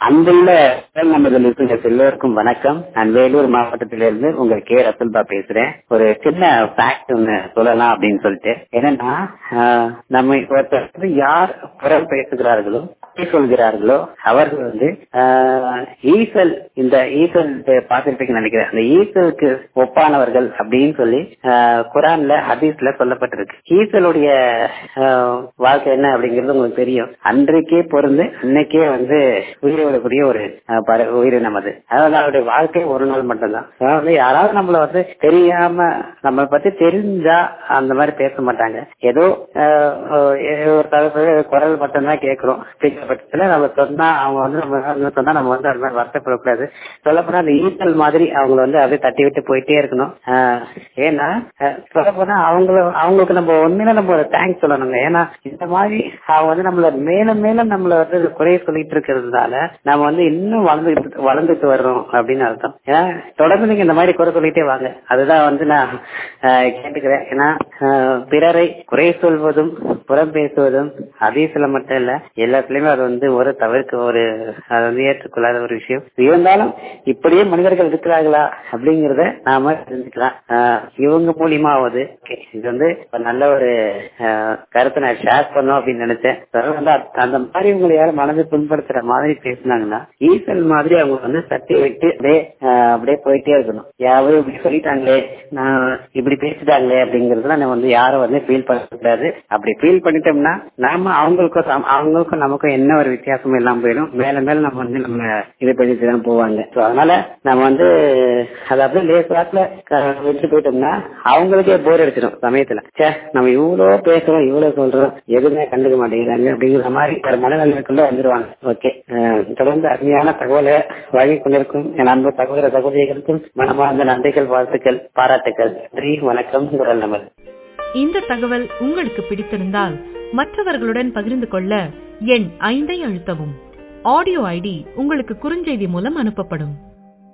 அன்புள்ள நமது லிசனர்ஸ் எல்லோருக்கும் வணக்கம் நான் வேலூர் மாவட்டத்திலிருந்து உங்க கே ரசல்பா பேசுறேன் ஒரு சின்ன ஃபேக்ட் ஒண்ணு சொல்லலாம் அப்படின்னு சொல்லிட்டு என்னன்னா ஆஹ், நம்ம ஒருத்தர் வந்து யார் புறம் பேசுகிறார்களோ பொய் சொல்கிறார்களோ அவர்கள் வந்து ஆஹ், ஈசல் இந்த ஈசல் பார்த்திருப்பீங்கன்னு நினைக்கிறேன் அந்த ஈசலுக்கு ஒப்பானவர்கள் அப்படின்னு சொல்லி ஆஹ், குரான்ல ஹதீஸ்ல சொல்லப்பட்டிருக்கு ஈசலுடைய ஆஹ், வாழ்க்கை என்ன அப்படிங்கிறது உங்களுக்கு தெரியும் அன்றைக்கே பொருந்து அன்னைக்கே வந்து உயிரை விடக்கூடிய ஒரு ஆஹ், பற- உயிரினம் அது அதாவது அவருடைய வாழ்க்கை ஒரு நாள் மட்டும்தான் அதாவது யாராவது நம்மள வந்து தெரியாம நம்மளை பத்தி தெரிஞ்சா அந்த மாதிரி பேச மாட்டாங்க ஏதோ ஆஹ், ஆஹ், ஏதோ ஒரு தரப்பு குரல் மட்டும்தான் கேட்கிறோம் அப்படிங்கிற பட்சத்துல நம்ம சொன்னா அவங்க வந்து நம்ம நம்ம சொன்னா நம்ம வந்து அது மாதிரி வருத்தப்படக்கூடாது சொல்லப்போனா அந்த ஈசல் மாதிரி அவங்கள வந்து அப்படியே தட்டி விட்டு போயிட்டே இருக்கணும் ஆஹ், ஏன்னா சொல்லப்போனா அவங்கள அவங்களுக்கு நம்ம உண்மையில நம்ம ஒரு தேங்க்ஸ் சொல்லணுங்க ஏன்னா இந்த மாதிரி அவங்க வந்து நம்மள மேலும் மேலும் நம்மள வந்து குறைய சொல்லிட்டு இருக்கிறதுனால நம்ம வந்து இன்னும் வளர்ந்துட்டு வளர்ந்துட்டு வர்றோம் அப்படின்னு அர்த்தம் ஏன்னா தொடர்ந்து நீங்க இந்த மாதிரி குறை சொல்லிட்டே வாங்க அதுதான் வந்து நான் ஆஹ், கேட்டுக்கிறேன் ஏன்னா ஆஹ், பிறரை குறை சொல்வதும் புறம் பேசுவதும் அதீசில மட்டும் இல்ல எல்லாத்துலயுமே அது வந்து ஒரு தவிர்க்க ஒரு அது வந்து ஏற்றுக்கொள்ளாத ஒரு விஷயம் இருந்தாலும் இப்படியே மனிதர்கள் இருக்கிறார்களா அப்படிங்கறத நாம தெரிஞ்சுக்கலாம் ஆஹ், இவங்க மூலியமாவது okay, இது வந்து ஒரு நல்ல ஒரு ஆஹ், கருத்தை நான் ஷேர் பண்ணோம் அப்படின்னு நினைச்சேன் அதாவது வந்து அந்த- அந்த மாதிரி உங்களை யாரும் மனதை புண்படுத்துற மாதிரி பேசினாங்கன்னா ஈசல் மாதிரி அவங்க வந்து தட்டி விட்டு அப்படியே ஆஹ், அப்படியே போயிட்டே இருக்கணும் யாரும் இப்படி சொல்லிட்டாங்களே நான் இப்படி பேசிட்டாங்களே அப்படிங்கறதுல நம்ம வந்து யாரும் வந்து ஃபீல் பண்ணக்கூடாது அப்படி ஃபீல் பண்ணிட்டோம்னா நாம அவங்களுக்கும் சம- அவங்களுக்கும் நமக்கும் என்ன ஒரு வித்தியாசமும் இல்லாம போயிடும் மேல மேல நம்ம வந்து நம்ம இது பண்ணிட்டு தான் போவாங்க So, அதனால நம்ம வந்து அதை அப்படியே லேஸ் வாக்குல விட்டு போயிட்டோம்னா அவங்களுக்கே போர் அடிச்சிடும் சமயத்துல சே நம்ம இவ்வளவு பேசுறோம் இவ்வளவு சொல்றோம் எதுவுமே கண்டுக்க மாட்டேங்கிறாங்க அப்படிங்கிற மாதிரி ஒரு மனநிலைக்குள்ள வந்துருவாங்க ஓகே தொடர்ந்து அருமையான தகவலை வழங்கி கொண்டிருக்கும் என் அன்பு சகோதர சகோதரிகளுக்கும் மனமார்ந்த நன்றிகள் வாழ்த்துக்கள் பாராட்டுக்கள் நன்றி வணக்கம் குரல் நமது இந்த தகவல் உங்களுக்கு பிடித்திருந்தால் மற்றவர்களுடன் பகிர்ந்து கொள்ள எண் ஐந்தை அழுத்தவும் ஆடியோ ஐடி உங்களுக்கு குறுஞ்செய்தி மூலம் அனுப்பப்படும்